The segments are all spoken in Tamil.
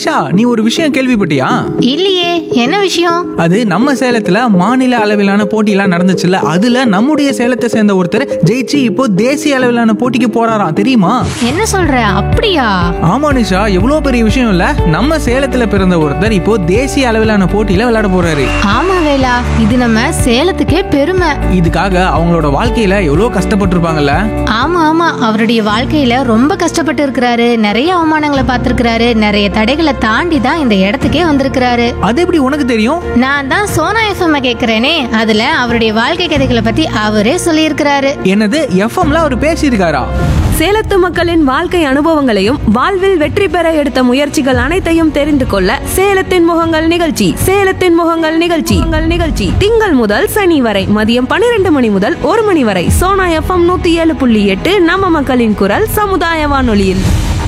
நிஷா நீ ஒரு விஷயம் கேள்விப்பட்டியா இல்லையே என்ன விஷயம் அது நம்ம சேலத்துல மாநில அளவிலான போட்டியெல்லாம் நடந்துச்சுல்ல அதுல நம்முடைய சேலத்தை சேர்ந்த ஒருத்தர் ஜெயிச்சு இப்போ தேசிய அளவிலான போட்டிக்கு போறாராம் தெரியுமா என்ன சொல்ற அப்படியா ஆமா நிஷா எவ்வளோ பெரிய விஷயம் இல்ல நம்ம சேலத்துல பிறந்த ஒருத்தர் இப்போ தேசிய அளவிலான போட்டியில விளையாட போறாரு ஆமா வேலா இது நம்ம சேலத்துக்கே பெருமை இதுக்காக அவங்களோட வாழ்க்கையில எவ்வளோ கஷ்டப்பட்டிருப்பாங்கல்ல ஆமா ஆமா அவருடைய வாழ்க்கையில ரொம்ப கஷ்டப்பட்டு இருக்கிறாரு நிறைய அவமானங்களை பார்த்திருக்கிறாரு நிறைய தடைகளை தாண்டி தான் இந்த இடத்துக்கே வந்திருக்கிறாரு அது எப்படி உனக்கு தெரியும் நான் தான் சோனா எஃப்எம் கேக்குறேனே அதுல அவருடைய வாழ்க்கை கதைகளை பத்தி அவரே சொல்லியிருக்கிறாரு என்னது எஃப்எம்ல அவர் பேசியிருக்காரா சேலத்து மக்களின் வாழ்க்கை அனுபவங்களையும் வாழ்வில் வெற்றி பெற எடுத்த முயற்சிகள் அனைத்தையும் தெரிந்து கொள்ள சேலத்தின் முகங்கள் நிகழ்ச்சி சேலத்தின் முகங்கள் நிகழ்ச்சி உங்கள் நிகழ்ச்சி திங்கள் முதல் சனி வரை மதியம் பன்னிரண்டு மணி முதல் ஒரு மணி வரை சோனா எஃப்எம் நூத்தி ஏழு புள்ளி எட்டு நம்ம மக்களின் குரல் சமுதாய வானொலியில்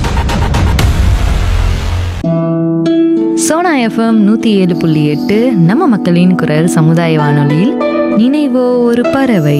சோனா எஃப்எம் நூற்றி ஏழு புள்ளி எட்டு நம்ம மக்களின் குரல் சமுதாய வானொலியில் நினைவோ ஒரு பறவை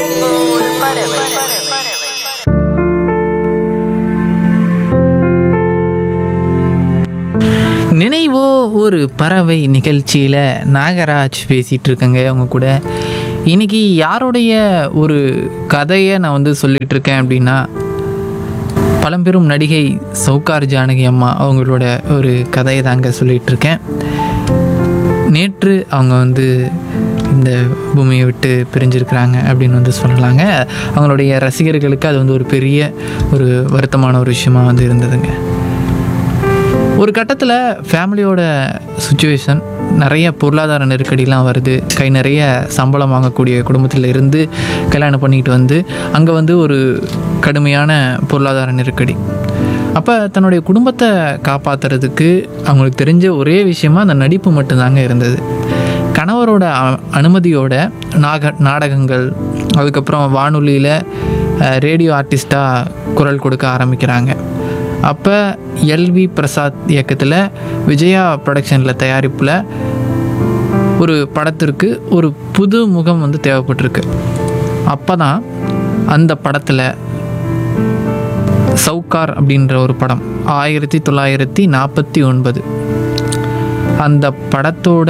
நினைவோ ஒரு பறவை நிகழ்ச்சியில் நாகராஜ் பேசிகிட்டு இருக்கேங்க அவங்க கூட இன்னைக்கு யாருடைய ஒரு கதையை நான் வந்து சொல்லிட்டு இருக்கேன் அப்படின்னா பழம்பெரும் நடிகை சௌகார் ஜானகி அம்மா அவங்களோட ஒரு கதையை தாங்க சொல்லிட்டு இருக்கேன் நேற்று அவங்க வந்து இந்த பூமியை விட்டு பிரிஞ்சிருக்கிறாங்க அப்படின்னு வந்து சொல்லலாங்க அவங்களுடைய ரசிகர்களுக்கு அது வந்து ஒரு பெரிய ஒரு வருத்தமான ஒரு விஷயமா வந்து இருந்ததுங்க ஒரு கட்டத்தில் ஃபேமிலியோட சுச்சுவேஷன் நிறைய பொருளாதார நெருக்கடிலாம் வருது கை நிறைய சம்பளம் வாங்கக்கூடிய குடும்பத்தில் இருந்து கல்யாணம் பண்ணிக்கிட்டு வந்து அங்கே வந்து ஒரு கடுமையான பொருளாதார நெருக்கடி அப்போ தன்னுடைய குடும்பத்தை காப்பாற்றுறதுக்கு அவங்களுக்கு தெரிஞ்ச ஒரே விஷயமா அந்த நடிப்பு மட்டும்தாங்க இருந்தது கணவரோட அ- அனுமதியோட நாக நாடகங்கள் அதுக்கப்புறம் வானொலியில் ரேடியோ ஆர்டிஸ்ட்டாக குரல் கொடுக்க ஆரம்பிக்கிறாங்க அப்போ எல்வி பிரசாத் இயக்கத்தில் விஜயா ப்ரொடக்ஷனில் தயாரிப்பில் ஒரு படத்திற்கு ஒரு புது முகம் வந்து தேவைப்பட்டிருக்கு அப்போ தான் அந்த படத்தில் சவுக்கார் அப்படின்ற ஒரு படம் ஆயிரத்தி தொள்ளாயிரத்தி நாற்பத்தி ஒன்பது அந்த படத்தோட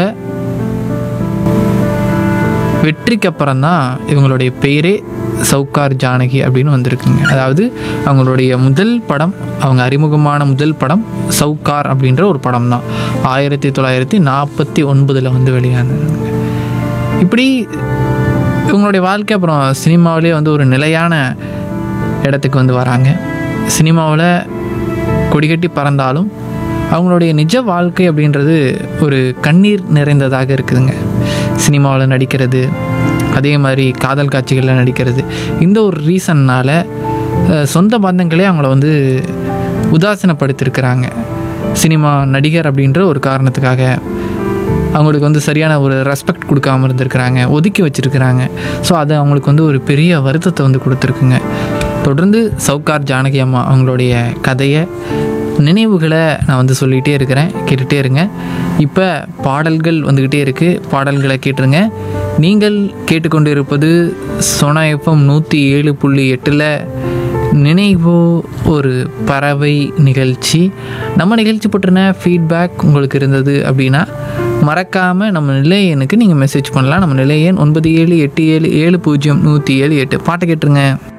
வெற்றிக்கு அப்புறம் தான் இவங்களுடைய பெயரே சவுக்கார் ஜானகி அப்படின்னு வந்திருக்குங்க அதாவது அவங்களுடைய முதல் படம் அவங்க அறிமுகமான முதல் படம் சவுக்கார் அப்படின்ற ஒரு படம் தான் ஆயிரத்தி தொள்ளாயிரத்தி நாற்பத்தி ஒன்பதில் வந்து வெளியானதுங்க இப்படி இவங்களுடைய வாழ்க்கை அப்புறம் சினிமாவிலே வந்து ஒரு நிலையான இடத்துக்கு வந்து வராங்க சினிமாவில் கொடிகட்டி பறந்தாலும் அவங்களுடைய நிஜ வாழ்க்கை அப்படின்றது ஒரு கண்ணீர் நிறைந்ததாக இருக்குதுங்க சினிமாவில் நடிக்கிறது அதே மாதிரி காதல் காட்சிகளில் நடிக்கிறது இந்த ஒரு ரீசன்னால் சொந்த பந்தங்களே அவங்கள வந்து உதாசீனப்படுத்தியிருக்கிறாங்க சினிமா நடிகர் அப்படின்ற ஒரு காரணத்துக்காக அவங்களுக்கு வந்து சரியான ஒரு ரெஸ்பெக்ட் கொடுக்காம இருந்திருக்கிறாங்க ஒதுக்கி வச்சிருக்கிறாங்க ஸோ அது அவங்களுக்கு வந்து ஒரு பெரிய வருத்தத்தை வந்து கொடுத்துருக்குங்க தொடர்ந்து சவுகார் ஜானகி அம்மா அவங்களுடைய கதையை நினைவுகளை நான் வந்து சொல்லிகிட்டே இருக்கிறேன் கேட்டுகிட்டே இருங்க இப்போ பாடல்கள் வந்துக்கிட்டே இருக்குது பாடல்களை கேட்டுருங்க நீங்கள் கேட்டுக்கொண்டு இருப்பது சோனா எஃப்எம் நூற்றி ஏழு புள்ளி எட்டில் நினைவோ ஒரு பறவை நிகழ்ச்சி நம்ம நிகழ்ச்சி பற்றின ஃபீட்பேக் உங்களுக்கு இருந்தது அப்படின்னா மறக்காமல் நம்ம நிலையனுக்கு நீங்கள் மெசேஜ் பண்ணலாம் நம்ம நிலையன் ஒன்பது ஏழு எட்டு ஏழு ஏழு பூஜ்ஜியம் நூற்றி ஏழு எட்டு பாட்டை கேட்டுருங்க